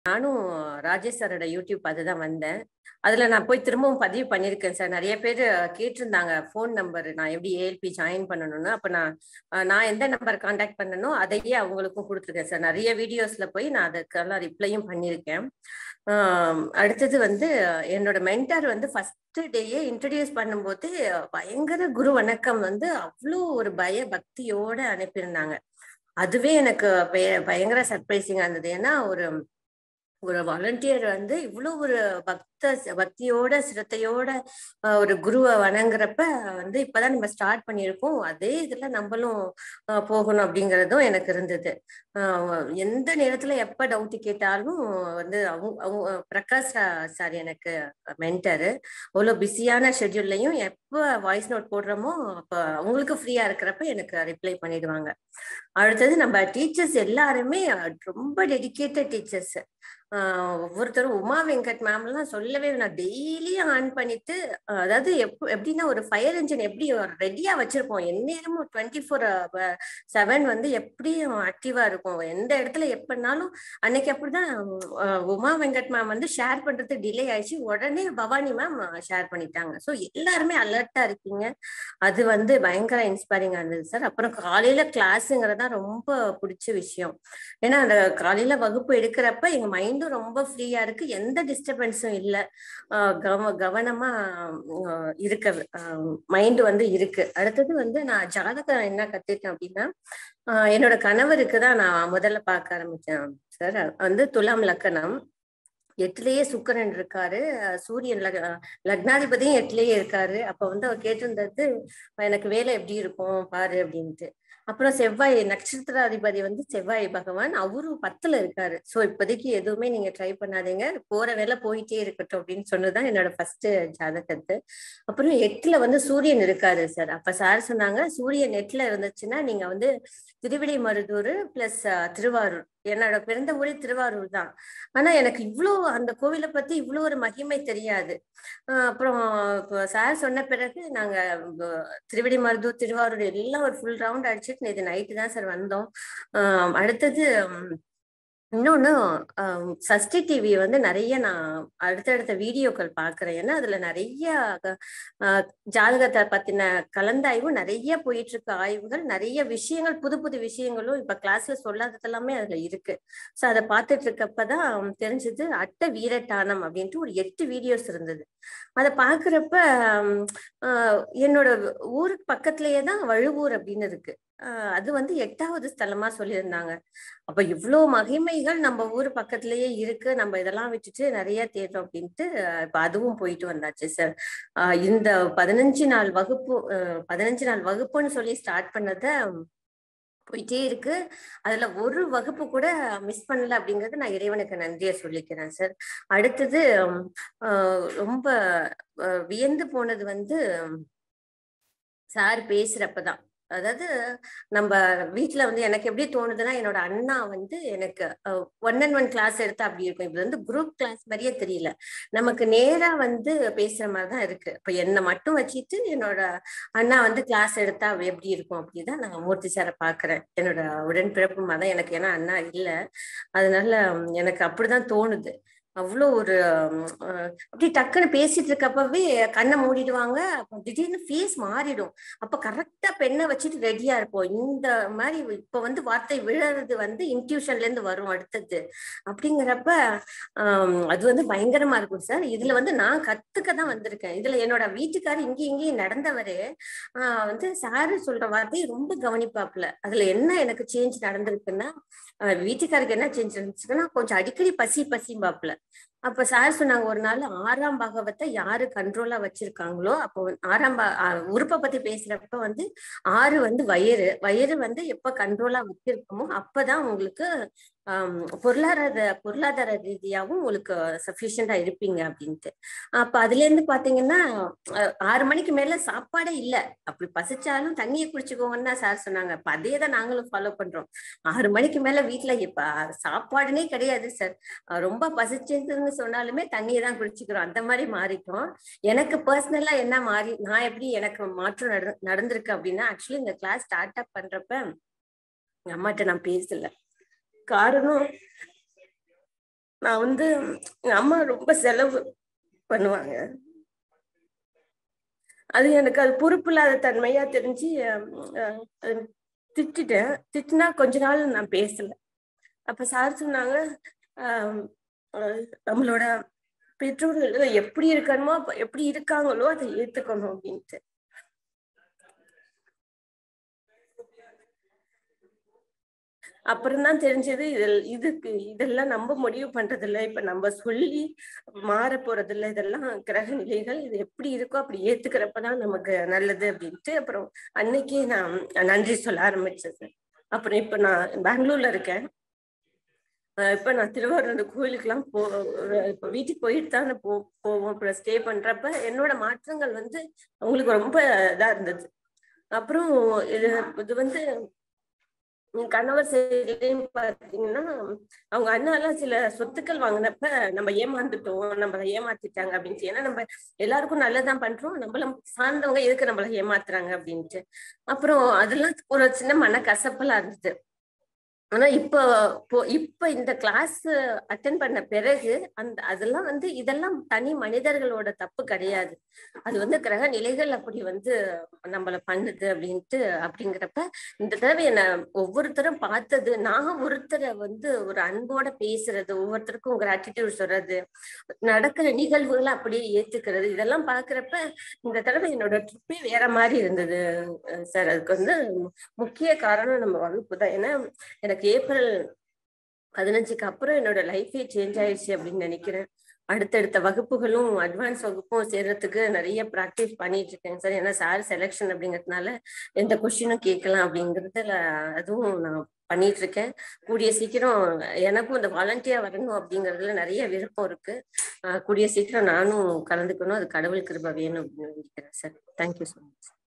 நானும் ராஜேஷ் சாரோட யூடியூப் பார்த்து தான் வந்தேன் அதுல நான் போய் திரும்பவும் பதிவு பண்ணியிருக்கேன் சார் நிறைய பேர் கேட்டிருந்தாங்க ஃபோன் நம்பர் நான் எப்படி ஏஎல்பி ஜாயின் பண்ணணும்னு அப்ப நான் அஹ், நான் எந்த நம்பர் காண்டாக்ட் பண்ணனோ அதையே அவங்களுக்கும் கொடுத்துருக்கேன் சார் நிறைய வீடியோஸ்ல போய் நான் அதுக்கெல்லாம் ரிப்ளையும் பண்ணியிருக்கேன் ஆம், அடுத்தது வந்து என்னோட மென்டார் வந்து ஃபர்ஸ்ட் டேயே இன்ட்ரடியூஸ் பண்ணும்போது பயங்கர குரு வணக்கம் வந்து அவ்வளோ ஒரு பய பக்தியோட அனுப்பியிருந்தாங்க அதுவே எனக்கு பய- பயங்கர சர்ப்ரைசிங்கா இருந்தது ஏன்னா ஒரு ஒரு வாலண்டியர் வந்து இவ்வளவு ஒரு பக்த பக்தியோட சிரத்தையோட அஹ், ஒரு குருவை வணங்குறப்ப வந்து இப்பதான் நம்ம ஸ்டார்ட் பண்ணியிருக்கோம் அதே இதுல நம்மளும் அஹ், போகணும் அப்படிங்கறதும் எனக்கு இருந்தது அஹ், எந்த நேரத்துல எப்ப டவுட் கேட்டாலும் வந்து அவங்க அவங்க பிரகாஷ் சார் எனக்கு மென்டரு அவ்வளோ பிஸியான ஷெட்யூல்லையும் எப்போ வாய்ஸ் நோட் போடுறோமோ அப்போ அவங்களுக்கு ஃப்ரீயா இருக்கிறப்ப எனக்கு ரிப்ளை பண்ணிடுவாங்க அடுத்தது நம்ம டீச்சர்ஸ் எல்லாருமே ரொம்ப டெடிகேட்டட் டீச்சர்ஸ் ஒவ்வொருத்தரும் உமா வெங்கட் மேம்லாம் சொல்லவே நான் டெய்லியும் ஆன் பண்ணிட்டு ஆஹ் அதாவது எப் எப்படின்னா ஒரு ஃபயர் இன்ஜின் எப்படி ரெடியா வச்சிருப்போம் எந்நேரமும் டுவெண்ட்டி ஃபோர் செவன் வந்து எப்படியும் ஆக்டிவா இருக்கும் எந்த இடத்துல எப்பனாலும் அன்னைக்கு அப்படிதான் ஆஹ் உமா வெங்கட் மேம் வந்து ஷேர் பண்றது டிலே ஆயிடுச்சு உடனே பவானி மேம் ஷேர் பண்ணிட்டாங்க ஸோ எல்லாருமே அலர்ட்டா இருக்கீங்க அது வந்து பயங்கர இன்ஸ்பைரிங்கா இருந்தது சார் அப்புறம் காலையில கிளாஸுங்கிறது தான் ரொம்ப பிடிச்ச விஷயம் ஏன்னா அந்த காலையில வகுப்பு எடுக்கிறப்ப எங்க மைண்டும் ரொம்ப ஃப்ரீயா இருக்கு எந்த டிஸ்டர்பன்ஸும் இல்லை கவ கவனமா ஆஹ் இருக்க மைண்ட் வந்து இருக்கு அடுத்தது வந்து நான் ஜாதகம் என்ன கத்துக்கிட்டேன் அப்படின்னா ஆஹ் என்னோட கணவருக்கு தான் நான் முதல்ல பார்க்க ஆரம்பிச்சேன் சார் வந்து துலாம் லக்கணம் எட்டுலயே சுக்கரன் இருக்காரு அஹ் சூரியன் லக லக்னாதிபதியும் எட்டுலயே இருக்காரு அப்ப வந்து அவர் கேட்டிருந்தது எனக்கு வேலை எப்படி இருக்கும் பாரு அப்படின்ட்டு அப்புறம் செவ்வாய் நட்சத்திராதிபதி வந்து செவ்வாய் பகவான் அவரும் பத்துல இருக்காரு சோ இப்போதைக்கு எதுவுமே நீங்க ட்ரை பண்ணாதீங்க போற வேலை போயிட்டே இருக்கட்டும் அப்படின்னு சொன்னதுதான் என்னோட ஃபர்ஸ்ட் ஜாதகத்து அப்புறம் எட்டுல வந்து சூரியன் இருக்காரு சார் அப்ப சார் சொன்னாங்க சூரியன் எட்டுல இருந்துச்சுன்னா நீங்க வந்து திருவிடை மருதூர் பிளஸ் திருவாரூர் என்னோட பிறந்த ஊரே திருவாரூர் தான் ஆனா எனக்கு இவ்வளோ அந்த கோவிலை பத்தி இவ்வளோ ஒரு மகிமை தெரியாது ஆஹ் அப்புறம் சார் சொன்ன பிறகு நாங்க அஹ், திருவிடை மருதூர் திருவாரூர் எல்லாம் ஒரு ஃபுல் ரவுண்ட் அடிச்சுட்டு நேற்று நைட்டு தான் சார் வந்தோம் ஆஹ் அடுத்தது உம், இன்னொன்னு ஆஹ், சஷ்டி டிவி வந்து நிறைய நான் அடுத்தடுத்த வீடியோக்கள் பாக்குறேன் ஏன்னா அதுல நிறைய ஆஹ், ஜாதகத்தை பத்தின கலந்தாய்வு நிறைய போயிட்டு இருக்க ஆய்வுகள் நிறைய விஷயங்கள் புது புது விஷயங்களும் இப்ப கிளாஸ்ல சொல்லாதது எல்லாமே அதுல இருக்கு சோ அதை பார்த்துட்டு இருக்கப்பதான் தெரிஞ்சது அட்ட வீரட்டானம் அப்படின்ட்டு ஒரு எட்டு வீடியோஸ் இருந்தது அதை பாக்குறப்ப உம், ஆஹ், என்னோட ஊருக்கு பக்கத்துலயே தான் வழுவூர் அப்படின்னு இருக்கு ஆஹ், அது வந்து எட்டாவது ஸ்தலமா சொல்லியிருந்தாங்க அப்ப இவ்வளோ மகிமைகள் நம்ம ஊர் பக்கத்துலயே இருக்கு நம்ம இதெல்லாம் விட்டுட்டு நிறைய தேடுறோம் அப்படின்ட்டு அஹ் இப்ப அதுவும் போயிட்டு வந்தாச்சு சார் ஆஹ் இந்த பதினஞ்சு நாள் வகுப்பு அஹ் பதினஞ்சு நாள் வகுப்புன்னு சொல்லி ஸ்டார்ட் பண்ணத போயிட்டே இருக்கு அதுல ஒரு வகுப்பு கூட மிஸ் பண்ணல அப்படிங்கறது நான் இறைவனுக்கு நன்றியை சொல்லிக்கிறேன் சார் அடுத்தது உம், ஆஹ் ரொம்ப ஆஹ் வியந்து போனது வந்து சார் பேசுறப்பதான் அதாவது நம்ம வீட்ல வந்து எனக்கு எப்படி தோணுதுன்னா என்னோட அண்ணா வந்து எனக்கு ஒன் அண்ட் ஒன் கிளாஸ் எடுத்தா அப்படி இருக்கும் இது வந்து குரூப் கிளாஸ் மாதிரியே தெரியல நமக்கு நேரா வந்து பேசுற மாதிரி தான் இருக்கு இப்ப என்னை மட்டும் வச்சுட்டு என்னோட அண்ணா வந்து கிளாஸ் எடுத்தா எப்படி இருக்கும் அப்படிதான் நான் மூர்த்தி சாரை பாக்குறேன் என்னோட உடன்பிறப்புமா தான் எனக்கு ஏன்னா அண்ணா இல்ல அதனால உம், எனக்கு அப்படிதான் தோணுது அவ்வளோ ஒரு உம், அஹ், அப்படி டக்குன்னு பேசிட்டு இருக்கப்பவே கண்ணை மூடிடுவாங்க அப்புறம் திடீர்னு ஃபேஸ் மாறிடும் அப்ப கரெக்டா பெண்ணை வச்சுட்டு ரெடியா இருப்போம் இந்த மாதிரி இப்ப வந்து வார்த்தை விழறது வந்து இன்ட்யூஷன்ல இருந்து வரும் அடுத்தது அப்படிங்கிறப்ப ஆம், அது வந்து பயங்கரமா இருக்கும் சார் இதுல வந்து நான் கத்துக்க தான் வந்திருக்கேன் இதுல என்னோட வீட்டுக்காரர் இங்கேயும் இங்கேயும் நடந்தவரு ஆஹ் வந்து சாரு சொல்ற வார்த்தையை ரொம்ப கவனிப்பாப்புல அதுல என்ன எனக்கு சேஞ்ச் நடந்திருக்குன்னா ஆஹ் வீட்டுக்காருக்கு என்ன சேஞ்ச் இருந்துச்சுன்னா கொஞ்சம் அடிக்கடி பசி பசிம்பாப்புல அப்ப சார் சொன்னாங்க ஒரு நாள் ஆறாம் பாகவத்தை யாரு கண்ட்ரோலா வச்சிருக்காங்களோ அப்போ வந்து ஆறாம் பா ஆஹ் உறுப்பை பத்தி பேசுறப்ப வந்து ஆறு வந்து வயிறு வயிறு வந்து எப்ப கண்ட்ரோலா வச்சிருக்கோமோ அப்பதான் உங்களுக்கு ஆம், பொருளாதார பொருளாதார ரீதியாவும் உங்களுக்கு சஃபிஷியண்டா இருப்பீங்க அப்படின்ட்டு அப்ப அதுல இருந்து பாத்தீங்கன்னா அஹ், ஆறு மணிக்கு மேல சாப்பாடே இல்ல அப்படி பசிச்சாலும் தண்ணியை குடிச்சுக்கோங்கன்னு தான் சார் சொன்னாங்க அப்ப அதே தான் நாங்களும் ஃபாலோ பண்றோம் ஆறு மணிக்கு மேல வீட்டுல இப்ப சாப்பாடுனே கிடையாது சார் ரொம்ப பசிச்சதுன்னு சொன்னாலுமே தண்ணியை தான் குடிச்சுக்கிறோம் அந்த மாதிரி மாறிட்டோம் எனக்கு பர்சனலா என்ன மாறி நான் எப்படி எனக்கு மாற்றம் நட நடந்திருக்கு அப்படின்னா ஆக்சுவலி இந்த கிளாஸ் ஸ்டார்ட் அப் பண்றப்ப எங்க அம்மாட்ட நான் பேசல காரணம் நான் வந்து எங்க அம்மா ரொம்ப செலவு பண்ணுவாங்க அது எனக்கு அது பொறுப்பு இல்லாத தன்மையா தெரிஞ்சு அஹ், அஹ், அது திட்டிட்டேன் திட்டினா கொஞ்ச நாள் நான் பேசல அப்ப சார் சொன்னாங்க ஆஹ், அஹ், நம்மளோட பெற்றோர்கள் எப்படி இருக்கணுமோ அப்ப எப்படி இருக்காங்களோ அதை ஏத்துக்கணும் அப்படின்ட்டு அப்புறம் தான் தெரிஞ்சது இதில் இதுக்கு இதெல்லாம் நம்ம முடிவு பண்றது இல்ல இப்ப நம்ம சொல்லி மாற போறது இல்ல இதெல்லாம் கிரக நிலைகள் இது எப்படி இருக்கோ அப்படி ஏத்துக்கிறப்பதான் நமக்கு நல்லது அப்படின்ட்டு அப்புறம் அன்னைக்கே நான் நன்றி சொல்ல ஆரம்பிச்சேன் சார் அப்புறம் இப்ப நான் பெங்களூர்ல இருக்கேன் அஹ் இப்ப நான் திருவாரூர் அந்த கோயிலுக்கெல்லாம் போ இப்ப வீட்டுக்கு போயிட்டு தான் போ போவோம் அப்புறம் ஸ்டே பண்றப்ப என்னோட மாற்றங்கள் வந்து அவங்களுக்கு ரொம்ப இதா இருந்தது அப்புறம் இது இது வந்து என் கணவர் சைடுலயும் பாத்தீங்கன்னா அவங்க அண்ணா எல்லாம் சில சொத்துக்கள் வாங்கினப்ப நம்ம ஏமாந்துட்டோம் நம்மள ஏமாத்திட்டாங்க அப்படின்ட்டு ஏன்னா நம்ம எல்லாருக்கும் நல்லதான் பண்றோம் நம்மள சார்ந்தவங்க எதுக்கு நம்மள ஏமாத்துறாங்க அப்படின்ட்டு அப்புறம் அதெல்லாம் ஒரு சின்ன மன கசப்பெல்லாம் இருந்தது ஆனா இப்போ இப்போ இப்ப இந்த கிளாஸ் அட்டன் பண்ண பிறகு அந்த அதெல்லாம் வந்து இதெல்லாம் தனி மனிதர்களோட தப்பு கிடையாது அது வந்து கிரக நிலைகள் அப்படி வந்து நம்மள பண்ணுது அப்படின்ட்டு அப்படிங்கிறப்ப இந்த தடவை என்ன ஒவ்வொருத்தரும் பார்த்தது நான் ஒருத்தரை வந்து ஒரு அன்போட பேசுறது ஒவ்வொருத்தருக்கும் கிராட்டிடியூட் சொல்றது நடக்கிற நிகழ்வுகளை அப்படியே ஏத்துக்கிறது இதெல்லாம் பாக்குறப்ப இந்த தடவை என்னோட ட்ரிப்பே வேற மாதிரி இருந்தது சார் அதுக்கு வந்து முக்கிய காரணம் நம்ம வகுப்பு தான் ஏன்னா எனக்கு ஏப்ரல் பதினஞ்சுக்கு அப்புறம் என்னோட லைஃபே சேஞ்ச் ஆயிடுச்சு அப்படின்னு நினைக்கிறேன் அடுத்தடுத்த வகுப்புகளும் அட்வான்ஸ் வகுப்பும் சேர்றதுக்கு நிறைய ப்ராக்டிஸ் பண்ணிட்டு இருக்கேன் சார் ஏன்னா சார் செலெக்ஷன் அப்படிங்கிறதுனால எந்த கொஸ்டினும் கேட்கலாம் அப்படிங்கிறதுல அதுவும் நான் பண்ணிட்டு இருக்கேன் கூடிய சீக்கிரம் எனக்கும் இந்த வாலண்டியர் வரணும் அப்படிங்கிறதுல நிறைய விருப்பம் இருக்கு ஆஹ் கூடிய சீக்கிரம் நானும் கலந்துக்கணும் அது கடவுள் கிருபை வேணும் அப்படின்னு நினைக்கிறேன் சார் தேங்க்யூ ஸோ மச்